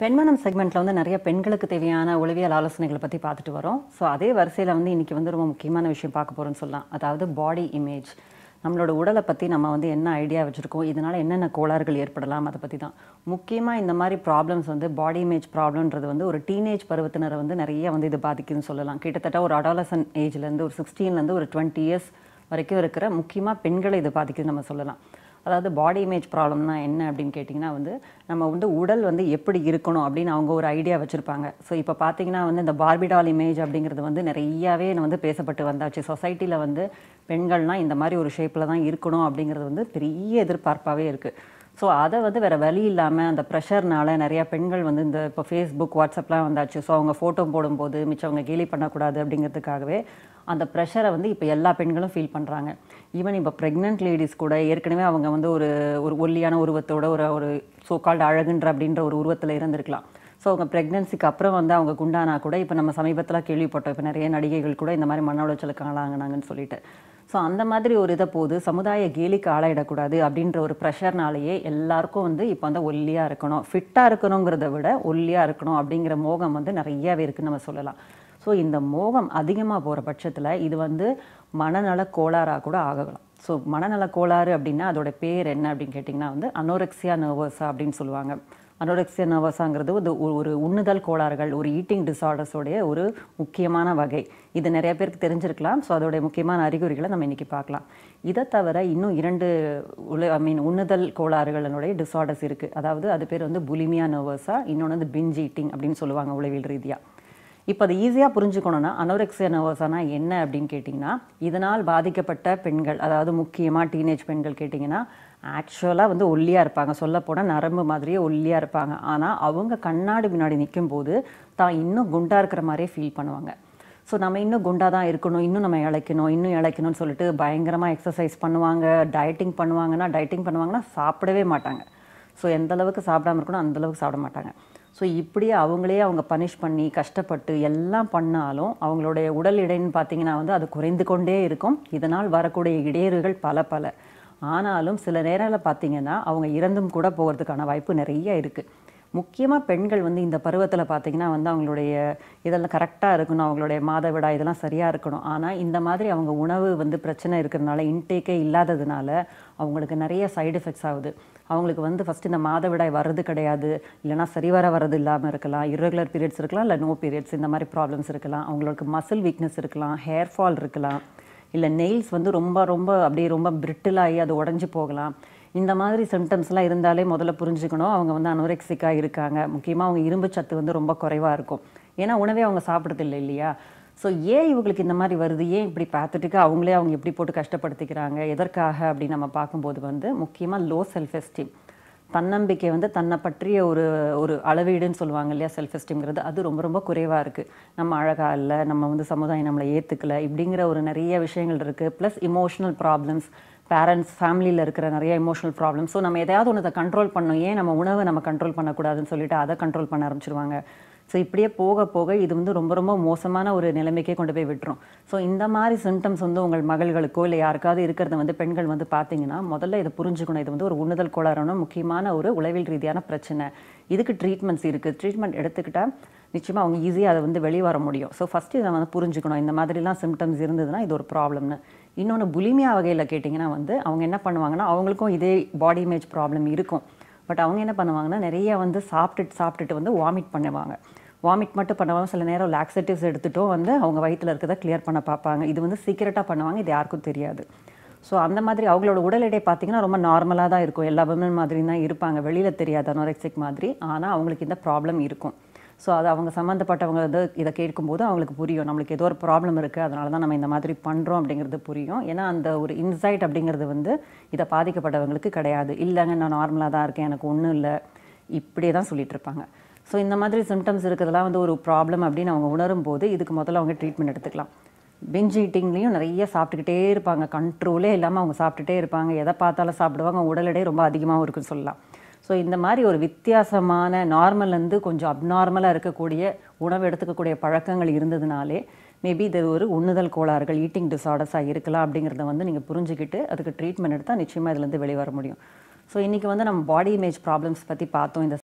பெண்மனம் செக்மெண்ட்டில் வந்து நிறைய பெண்களுக்கு தேவையான உளவியல் ஆலோசனைகளை பற்றி பார்த்துட்டு வரோம் ஸோ அதே வரிசையில் வந்து இன்றைக்கி வந்து ரொம்ப முக்கியமான விஷயம் பார்க்க போகிறோம்னு சொல்லலாம் அதாவது பாடி இமேஜ் நம்மளோட உடலை பற்றி நம்ம வந்து என்ன ஐடியா வச்சுருக்கோம் இதனால் என்னென்ன கோளாறுகள் ஏற்படலாம் அதை பற்றி தான் முக்கியமாக இந்த மாதிரி ப்ராப்ளம்ஸ் வந்து பாடி இமேஜ் ப்ராப்ளம்ன்றது வந்து ஒரு டீனேஜ் பருவத்தினரை வந்து நிறைய வந்து இது பாதிக்குதுன்னு சொல்லலாம் கிட்டத்தட்ட ஒரு அடாலசன் ஏஜ்லேருந்து ஒரு சிக்ஸ்டீன்லேருந்து ஒரு டுவெண்ட்டி இயர்ஸ் வரைக்கும் இருக்கிற முக்கியமாக பெண்களை இது பாதிக்குதுன்னு நம்ம சொல்லலாம் அதாவது பாடி இமேஜ் ப்ராப்ளம்னா என்ன அப்படின்னு கேட்டிங்கன்னா வந்து நம்ம வந்து உடல் வந்து எப்படி இருக்கணும் அப்படின்னு அவங்க ஒரு ஐடியா வச்சுருப்பாங்க ஸோ இப்போ பார்த்தீங்கன்னா வந்து இந்த பார்பிடால் இமேஜ் அப்படிங்கிறது வந்து நிறையாவே வந்து பேசப்பட்டு வந்தாச்சு சொசைட்டியில் வந்து பெண்கள்லாம் இந்த மாதிரி ஒரு ஷேப்பில் தான் இருக்கணும் அப்படிங்கிறது வந்து பெரிய எதிர்பார்ப்பாகவே இருக்குது ஸோ அதை வந்து வேறு வழி இல்லாமல் அந்த ப்ரெஷர்னால நிறையா பெண்கள் வந்து இந்த இப்போ ஃபேஸ்புக் வாட்ஸ்அப்லாம் வந்தாச்சு ஸோ அவங்க ஃபோட்டோ போடும்போது மிச்சவங்க கேலி பண்ணக்கூடாது அப்படிங்கிறதுக்காகவே அந்த ப்ரெஷரை வந்து இப்போ எல்லா பெண்களும் ஃபீல் பண்ணுறாங்க ஈவன் இப்போ ப்ரெக்னென்ட் லேடிஸ் கூட ஏற்கனவே அவங்க வந்து ஒரு ஒரு ஒல்லியான உருவத்தோட ஒரு ஒரு ஸோ கால்டு அழகுன்ற அப்படின்ற ஒரு உருவத்தில் இருந்திருக்கலாம் ஸோ அவங்க ப்ரெக்னென்சிக்கு அப்புறம் வந்து அவங்க குண்டானா கூட இப்போ நம்ம சமீபத்தில் கேள்விப்பட்டோம் இப்போ நிறைய நடிகைகள் கூட இந்த மாதிரி மன உளைச்சலுக்கு ஆளாங்கினாங்கன்னு சொல்லிட்டு ஸோ அந்த மாதிரி ஒரு இதை போது சமுதாய கேலிக்கு ஆளாயிடக்கூடாது அப்படின்ற ஒரு ப்ரெஷர்னாலேயே எல்லாருக்கும் வந்து இப்போ வந்து ஒல்லியாக இருக்கணும் ஃபிட்டாக இருக்கணுங்கிறத விட ஒல்லியாக இருக்கணும் அப்படிங்கிற மோகம் வந்து நிறையவே இருக்குன்னு நம்ம சொல்லலாம் ஸோ இந்த மோகம் அதிகமாக போகிற பட்சத்தில் இது வந்து மனநல கோளாறாக கூட ஆகலாம் ஸோ மனநல கோளாறு அப்படின்னா அதோட பேர் என்ன அப்படின்னு கேட்டிங்கன்னா வந்து அனோரெக்சியா நர்வஸா அப்படின்னு சொல்லுவாங்க அனோரெக்சியா நர்வஸாங்கிறது ஒரு ஒரு உண்ணுதல் கோளாறுகள் ஒரு ஈட்டிங் டிசார்டர்ஸோடைய ஒரு முக்கியமான வகை இது நிறைய பேருக்கு தெரிஞ்சிருக்கலாம் ஸோ அதோடைய முக்கியமான அறிகுறிகளை நம்ம இன்றைக்கி பார்க்கலாம் இதை தவிர இன்னும் இரண்டு உல ஐ மீன் உண்ணுதல் கோளாறுகளினுடைய டிசார்டர்ஸ் இருக்குது அதாவது அது பேர் வந்து புலிமியா நர்வஸா இன்னொன்று வந்து பிஞ்ச் ஈட்டிங் அப்படின்னு சொல்லுவாங்க உளவியல் ரீதியாக இப்போ அதை ஈஸியாக புரிஞ்சுக்கணுன்னா அனோரெக்சியா நர்வஸானா என்ன அப்படின்னு கேட்டிங்கன்னா இதனால் பாதிக்கப்பட்ட பெண்கள் அதாவது முக்கியமாக டீனேஜ் பெண்கள் கேட்டிங்கன்னா ஆக்சுவலாக வந்து ஒல்லியாக இருப்பாங்க சொல்லப்போனால் நரம்பு மாதிரியே ஒல்லியாக இருப்பாங்க ஆனால் அவங்க கண்ணாடி முன்னாடி நிற்கும்போது தான் இன்னும் குண்டாக இருக்கிற மாதிரியே ஃபீல் பண்ணுவாங்க ஸோ நம்ம இன்னும் குண்டாக தான் இருக்கணும் இன்னும் நம்ம இழைக்கணும் இன்னும் இழைக்கணும்னு சொல்லிட்டு பயங்கரமாக எக்ஸசைஸ் பண்ணுவாங்க டயட்டிங் பண்ணுவாங்கன்னா டயட்டிங் பண்ணுவாங்கன்னா சாப்பிடவே மாட்டாங்க ஸோ எந்த அளவுக்கு சாப்பிடாம இருக்கணும் அந்த அளவுக்கு சாப்பிட மாட்டாங்க ஸோ இப்படியே அவங்களே அவங்க பனிஷ் பண்ணி கஷ்டப்பட்டு எல்லாம் பண்ணாலும் அவங்களுடைய உடல் எடைன்னு பார்த்தீங்கன்னா வந்து அது குறைந்து கொண்டே இருக்கும் இதனால் வரக்கூடிய இடையூறுகள் பல பல ஆனாலும் சில நேரங்களில் பார்த்தீங்கன்னா அவங்க இறந்தும் கூட போகிறதுக்கான வாய்ப்பு நிறைய இருக்குது முக்கியமாக பெண்கள் வந்து இந்த பருவத்தில் பார்த்தீங்கன்னா வந்து அவங்களுடைய இதெல்லாம் கரெக்டாக இருக்கணும் அவங்களுடைய மாதவிடா இதெல்லாம் சரியாக இருக்கணும் ஆனால் இந்த மாதிரி அவங்க உணவு வந்து பிரச்சனை இருக்கிறதுனால இன்டேக்கே இல்லாததுனால அவங்களுக்கு நிறைய சைடு எஃபெக்ட்ஸ் ஆகுது அவங்களுக்கு வந்து ஃபஸ்ட்டு இந்த மாதவிடாய் வர்றது கிடையாது இல்லைனா சரிவர வர்றது இல்லாமல் இருக்கலாம் இரகுலர் பீரியட்ஸ் இருக்கலாம் இல்லை நோ பீரியட்ஸ் இந்த மாதிரி ப்ராப்ளம்ஸ் இருக்கலாம் அவங்களுக்கு மசில் வீக்னஸ் இருக்கலாம் ஹேர் ஃபால் இருக்கலாம் இல்லை நெயில்ஸ் வந்து ரொம்ப ரொம்ப அப்படியே ரொம்ப பிரிட்டிலாகி அது உடஞ்சி போகலாம் இந்த மாதிரி சிம்டம்ஸ்லாம் இருந்தாலே முதல்ல புரிஞ்சுக்கணும் அவங்க வந்து அனோரெக்சிக்காக இருக்காங்க முக்கியமாக அவங்க இரும்பு சத்து வந்து ரொம்ப குறைவாக இருக்கும் ஏன்னா உணவே அவங்க சாப்பிட்றது இல்லை இல்லையா ஸோ ஏன் இவங்களுக்கு இந்த மாதிரி வருது ஏன் இப்படி பார்த்துட்டுக்கு அவங்களே அவங்க எப்படி போட்டு கஷ்டப்படுத்திக்கிறாங்க எதற்காக அப்படின்னு நம்ம பார்க்கும்போது வந்து முக்கியமாக லோ செல்ஃப் எஸ்டீம் தன்னம்பிக்கை வந்து தன்னை பற்றிய ஒரு ஒரு அளவீடுன்னு சொல்லுவாங்க இல்லையா செல்ஃப் எஸ்டீம்ங்கிறது அது ரொம்ப ரொம்ப குறைவாக இருக்குது நம்ம அழகாக இல்லை நம்ம வந்து சமுதாயம் நம்மளை ஏற்றுக்கல இப்படிங்கிற ஒரு நிறைய விஷயங்கள் இருக்குது ப்ளஸ் இமோஷனல் ப்ராப்ளம்ஸ் பேரண்ட்ஸ் ஃபேமிலியில் இருக்கிற நிறைய இமோஷனல் ப்ராப்ளம்ஸ் ஸோ நம்ம எதையாவது ஒன்றத்தை கண்ட்ரோல் பண்ணணும் ஏன் நம்ம உணவை நம்ம கண்ட்ரோல் பண்ணக்கூடாதுன்னு சொல்லிட்டு அதை கண்ட்ரோல் பண்ண ஆரம்பிச்சிருவாங்க ஸோ இப்படியே போக போக இது வந்து ரொம்ப ரொம்ப மோசமான ஒரு நிலைமைக்கே கொண்டு போய் விட்டுரும் ஸோ இந்த மாதிரி சிம்டம்ஸ் வந்து உங்கள் மகள்களுக்கோ இல்லை யாருக்காவது இருக்கிறத வந்து பெண்கள் வந்து பார்த்தீங்கன்னா முதல்ல இதை புரிஞ்சுக்கணும் இது வந்து ஒரு உண்ணுதல் கோளாறான முக்கியமான ஒரு உளவியல் ரீதியான பிரச்சனை இதுக்கு ட்ரீட்மெண்ட்ஸ் இருக்குது ட்ரீட்மெண்ட் எடுத்துக்கிட்டால் நிச்சயமாக அவங்க ஈஸியாக அதை வந்து வெளியே வர முடியும் ஸோ ஃபஸ்ட்டு இதை வந்து புரிஞ்சுக்கணும் இந்த மாதிரிலாம் சிம்டம்ஸ் இருந்ததுன்னா இது ஒரு ப்ராப்ளம்னு இன்னொன்று புலிமியா வகையில் கேட்டிங்கன்னா வந்து அவங்க என்ன பண்ணுவாங்கன்னா அவங்களுக்கும் இதே பாடி இமேஜ் ப்ராப்ளம் இருக்கும் பட் அவங்க என்ன பண்ணுவாங்கன்னா நிறைய வந்து சாப்பிட்டுட்டு சாப்பிட்டுட்டு வந்து வாமிட் பண்ணுவாங்க வாமிட் மட்டும் பண்ணுவாங்க சில நேரம் லாக்ஸேட்டிவ்ஸ் எடுத்துட்டும் வந்து அவங்க வயிற்றில் இருக்கிறத கிளியர் பண்ண பார்ப்பாங்க இது வந்து சீக்கிரட்டாக பண்ணுவாங்க இது யாருக்கும் தெரியாது ஸோ அந்த மாதிரி அவங்களோட உடல் எடை பார்த்தீங்கன்னா ரொம்ப நார்மலாக தான் இருக்கும் எல்லா விமன் மாதிரி தான் இருப்பாங்க வெளியில் தெரியாது அனோரெக்சிக் மாதிரி ஆனால் அவங்களுக்கு இந்த ப்ராப்ளம் இருக்கும் ஸோ அது அவங்க சம்மந்தப்பட்டவங்க வந்து இதை கேட்கும்போது அவங்களுக்கு புரியும் நம்மளுக்கு ஏதோ ஒரு ப்ராப்ளம் இருக்குது அதனால தான் நம்ம இந்த மாதிரி பண்ணுறோம் அப்படிங்கிறது புரியும் ஏன்னா அந்த ஒரு இன்சைட் அப்படிங்கிறது வந்து இதை பாதிக்கப்பட்டவங்களுக்கு கிடையாது இல்லைங்க நான் நார்மலாக தான் இருக்கேன் எனக்கு ஒன்றும் இல்லை இப்படியே தான் சொல்லிட்டு இருப்பாங்க ஸோ இந்த மாதிரி சிம்டம்ஸ் இருக்கிறதெல்லாம் வந்து ஒரு ப்ராப்ளம் அப்படின்னு அவங்க உணரும் போது இதுக்கு முதல்ல அவங்க ட்ரீட்மெண்ட் எடுத்துக்கலாம் பெஞ்ச் ஈட்டிங்லேயும் நிறைய சாப்பிட்டுக்கிட்டே இருப்பாங்க கண்ட்ரோலே இல்லாமல் அவங்க சாப்பிட்டுட்டே இருப்பாங்க எதை பார்த்தாலும் சாப்பிடுவாங்க உடல் எடை ரொம்ப அதிகமாகவும் இருக்குன்னு சொல்லலாம் ஸோ இந்த மாதிரி ஒரு வித்தியாசமான நார்மல்லேருந்து கொஞ்சம் அப்நார்மலாக இருக்கக்கூடிய உணவு எடுத்துக்கக்கூடிய பழக்கங்கள் இருந்ததுனாலே மேபி இது ஒரு உண்ணுதல் கோளாறுகள் ஈட்டிங் டிசார்டர்ஸாக இருக்கலாம் அப்படிங்கிறத வந்து நீங்கள் புரிஞ்சுக்கிட்டு அதுக்கு ட்ரீட்மெண்ட் எடுத்தால் நிச்சயமாக இதுலேருந்து வெளியே வர முடியும் ஸோ இன்றைக்கி வந்து நம்ம பாடி இமேஜ் ப்ராப்ளம்ஸ் பற்றி பார்த்தோம் இந்த